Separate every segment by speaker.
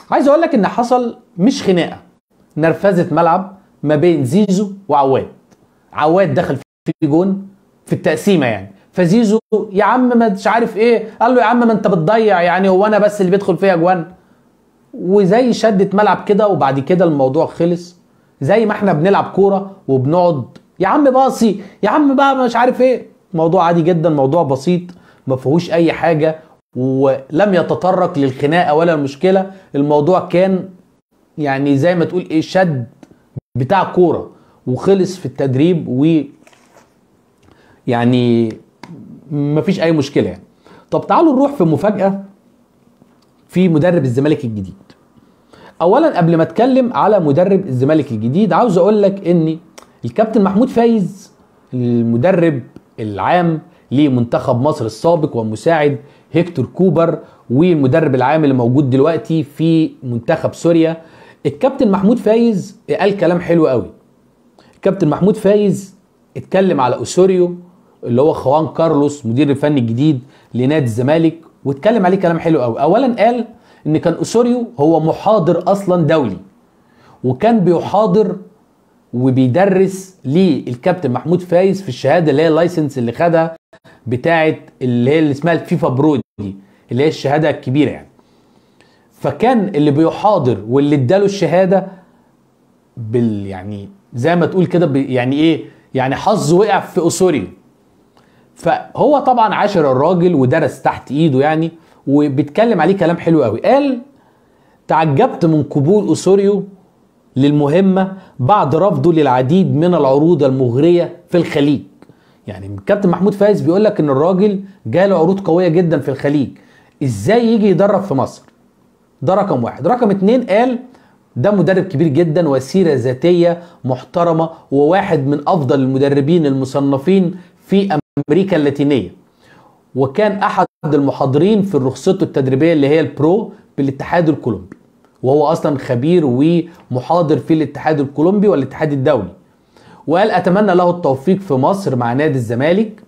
Speaker 1: عايز اقول لك ان حصل مش خناقه نرفزه ملعب ما بين زيزو وعواد عواد دخل في جون في التقسيمه يعني فزيزو يا عم ما مش عارف ايه قال له يا عم ما انت بتضيع يعني هو انا بس اللي بيدخل فيها جوان وزي شدة ملعب كده وبعد كده الموضوع خلص زي ما احنا بنلعب كوره وبنقعد يا عم باصي يا عم بقى مش عارف ايه موضوع عادي جدا موضوع بسيط ما فيهوش اي حاجه ولم يتطرق للخناقه ولا المشكله الموضوع كان يعني زي ما تقول ايه شد بتاع كوره وخلص في التدريب و يعني مفيش اي مشكله يعني طب تعالوا نروح في مفاجاه في مدرب الزمالك الجديد اولا قبل ما اتكلم على مدرب الزمالك الجديد عاوز اقول لك ان الكابتن محمود فايز المدرب العام لمنتخب مصر السابق ومساعد هيكتور كوبر والمدرب العام اللي موجود دلوقتي في منتخب سوريا الكابتن محمود فايز قال كلام حلو قوي الكابتن محمود فايز اتكلم على اسوريو اللي هو خوان كارلوس مدير الفني الجديد لنادي الزمالك واتكلم عليه كلام حلو قوي اولا قال ان كان اسوريو هو محاضر اصلا دولي وكان بيحاضر وبيدرس للكابتن محمود فايز في الشهاده اللي هي اللايسنس اللي خدها بتاعه اللي هي اللي اسمها الفيفا برو دي اللي هي الشهاده الكبيره يعني فكان اللي بيحاضر واللي اداله الشهاده بال يعني زي ما تقول كده يعني ايه يعني حظه وقع في اسوريو فهو طبعا عاشر الراجل ودرس تحت ايده يعني وبيتكلم عليه كلام حلو قوي قال تعجبت من قبول اسوريو للمهمة بعد رفضه للعديد من العروض المغرية في الخليج يعني الكابتن محمود فايز بيقول لك ان الراجل جاله عروض قوية جدا في الخليج ازاي يجي يدرب في مصر ده رقم واحد رقم اتنين قال ده مدرب كبير جدا وسيرة ذاتية محترمة وواحد من افضل المدربين المصنفين في امريكا اللاتينية وكان احد المحاضرين في رخصته التدريبية اللي هي البرو بالاتحاد الكولومبي وهو اصلا خبير ومحاضر في الاتحاد الكولومبي والاتحاد الدولي وقال اتمنى له التوفيق في مصر مع نادي الزمالك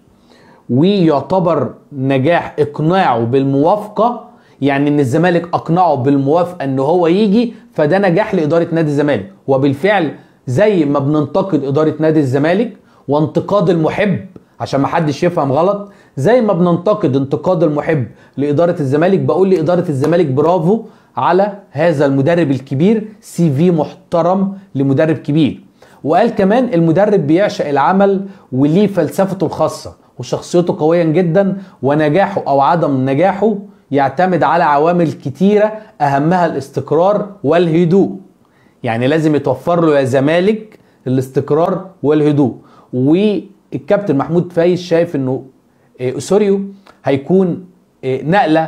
Speaker 1: ويعتبر نجاح اقناعه بالموافقه يعني ان الزمالك اقنعه بالموافقه ان هو يجي فده نجاح لاداره نادي الزمالك وبالفعل زي ما بننتقد اداره نادي الزمالك وانتقاد المحب عشان ما حدش يفهم غلط زي ما بننتقد انتقاد المحب لاداره الزمالك بقول لاداره الزمالك برافو على هذا المدرب الكبير سي في محترم لمدرب كبير وقال كمان المدرب بيعشق العمل وليه فلسفته الخاصه وشخصيته قويا جدا ونجاحه او عدم نجاحه يعتمد على عوامل كتيره اهمها الاستقرار والهدوء يعني لازم يتوفر له يا زمالك الاستقرار والهدوء والكابتن محمود فايز شايف انه اسوريو هيكون نقله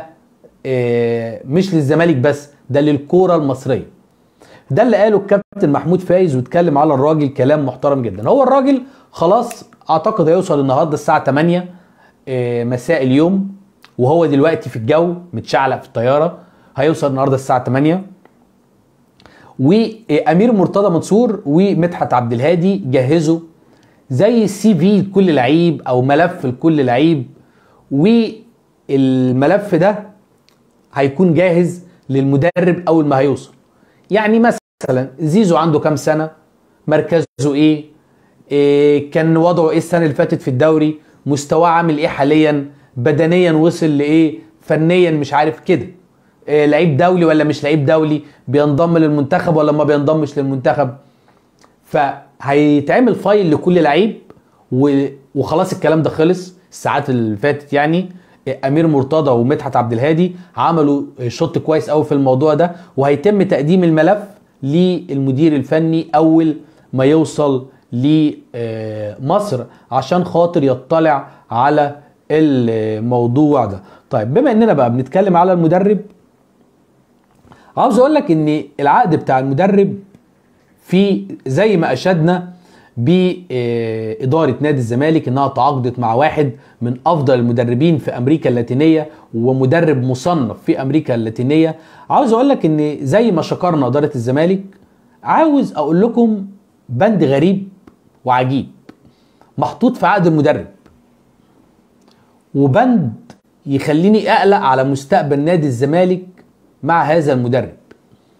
Speaker 1: مش للزمالك بس ده للكوره المصريه ده اللي قاله الكابتن محمود فايز واتكلم على الراجل كلام محترم جدا هو الراجل خلاص اعتقد هيوصل النهارده الساعه 8 مساء اليوم وهو دلوقتي في الجو متشعلق في الطياره هيوصل النهارده الساعه 8 وامير مرتضى منصور ومدحت عبد الهادي جهزوا زي سي في لكل لعيب او ملف لكل لعيب والملف ده هيكون جاهز للمدرب اول ما هيوصل يعني مثلا زيزو عنده كام سنه مركزه ايه, إيه كان وضعه ايه السنه اللي فاتت في الدوري مستواه عامل ايه حاليا بدنيا وصل لايه فنيا مش عارف كده إيه لعيب دولي ولا مش لعيب دولي بينضم للمنتخب ولا ما بينضمش للمنتخب فهيتعمل فايل لكل لعيب وخلاص الكلام ده خلص الساعات اللي فاتت يعني امير مرتضى ومدحت عبد الهادي عملوا شوط كويس قوي في الموضوع ده وهيتم تقديم الملف للمدير الفني اول ما يوصل لمصر عشان خاطر يطلع على الموضوع ده طيب بما اننا بقى بنتكلم على المدرب عاوز اقول لك ان العقد بتاع المدرب في زي ما اشدنا بإدارة نادي الزمالك إنها تعاقدت مع واحد من أفضل المدربين في أمريكا اللاتينية ومدرب مصنف في أمريكا اللاتينية عاوز أقول لك إن زي ما شكرنا إدارة الزمالك عاوز أقول لكم بند غريب وعجيب محطوط في عقد المدرب وبند يخليني أقلق على مستقبل نادي الزمالك مع هذا المدرب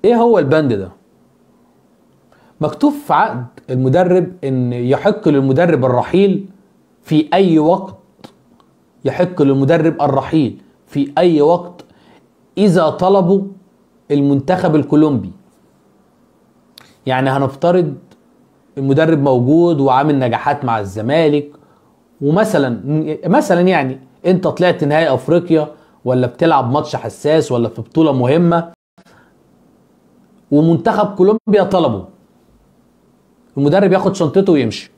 Speaker 1: ايه هو البند ده مكتوب في عقد المدرب ان يحق للمدرب الرحيل في اي وقت يحق للمدرب الرحيل في اي وقت اذا طلبوا المنتخب الكولومبي يعني هنفترض المدرب موجود وعامل نجاحات مع الزمالك ومثلا مثلا يعني انت طلعت نهائي افريقيا ولا بتلعب ماتش حساس ولا في بطوله مهمه ومنتخب كولومبيا طلبه المدرب ياخد شنطته ويمشي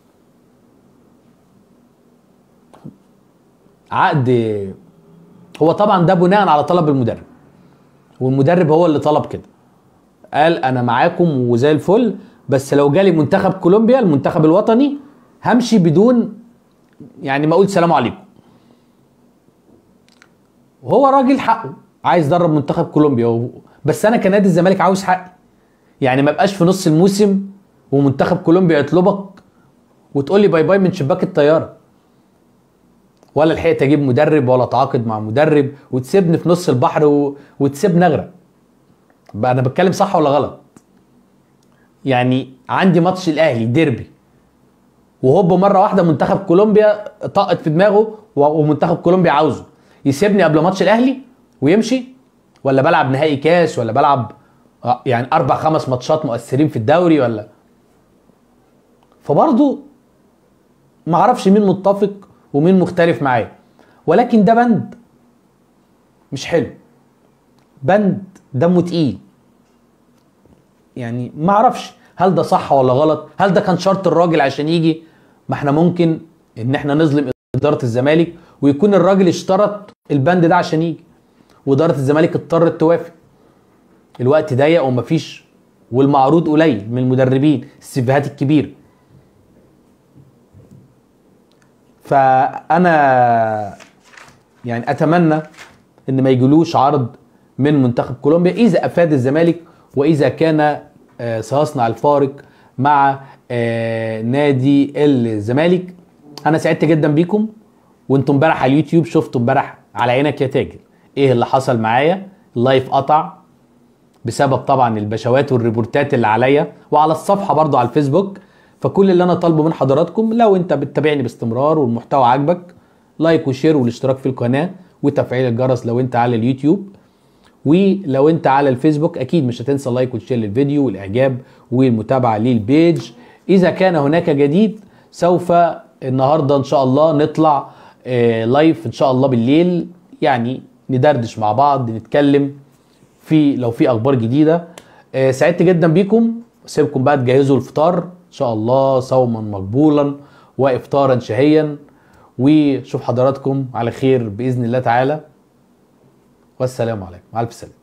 Speaker 1: عقد هو طبعا ده بناء على طلب المدرب والمدرب هو اللي طلب كده قال انا معاكم وزي الفل بس لو جالي منتخب كولومبيا المنتخب الوطني همشي بدون يعني ما اقول سلام عليكم وهو راجل حقه عايز يدرب منتخب كولومبيا و... بس انا كنادي الزمالك عاوز حقي يعني ما بقاش في نص الموسم ومنتخب كولومبيا يطلبك وتقول لي باي باي من شباك الطياره ولا لحقت اجيب مدرب ولا اتعاقد مع مدرب وتسيبني في نص البحر و... وتسيبني اغرق بقى انا بتكلم صح ولا غلط يعني عندي ماتش الاهلي ديربي وهوب مره واحده منتخب كولومبيا طقت في دماغه و- ومنتخب كولومبيا عاوزه يسيبني قبل ماتش الاهلي ويمشي ولا بلعب نهائي كاس ولا بلعب آه، يعني اربع خمس ماتشات مؤثرين في الدوري ولا فبرضه ما اعرفش مين متفق ومين مختلف معايا ولكن ده بند مش حلو بند دمه تقيل يعني ما اعرفش هل ده صح ولا غلط هل ده كان شرط الراجل عشان يجي ما احنا ممكن ان احنا نظلم اداره الزمالك ويكون الراجل اشترط البند ده عشان يجي واداره الزمالك اضطرت توافق الوقت ضيق ومفيش والمعروض قليل من المدربين السيفيهات الكبيره فانا يعني اتمنى ان ما يجيلوش عرض من منتخب كولومبيا اذا افاد الزمالك واذا كان آه، سيصنع الفارق مع آه، نادي الزمالك انا سعدت جدا بيكم وانتم امبارح على اليوتيوب شفتوا امبارح على عينك يا تاجر ايه اللي حصل معايا اللايف قطع بسبب طبعا البشوات والريبورتات اللي عليا وعلى الصفحه برضو على الفيسبوك فكل اللي انا طالبه من حضراتكم لو انت بتتابعني باستمرار والمحتوى عاجبك لايك وشير والاشتراك في القناه وتفعيل الجرس لو انت على اليوتيوب ولو انت على الفيسبوك اكيد مش هتنسى اللايك والشير للفيديو والاعجاب والمتابعه للبيج اذا كان هناك جديد سوف النهارده ان شاء الله نطلع آه، لايف ان شاء الله بالليل يعني ندردش مع بعض نتكلم في لو في اخبار جديده آه، سعدت جدا بيكم سيبكم بقى تجهزوا الفطار ان شاء الله صوما مقبولا وافطارا شهيا وشوف حضراتكم على خير باذن الله تعالى والسلام عليكم مع الف سلامه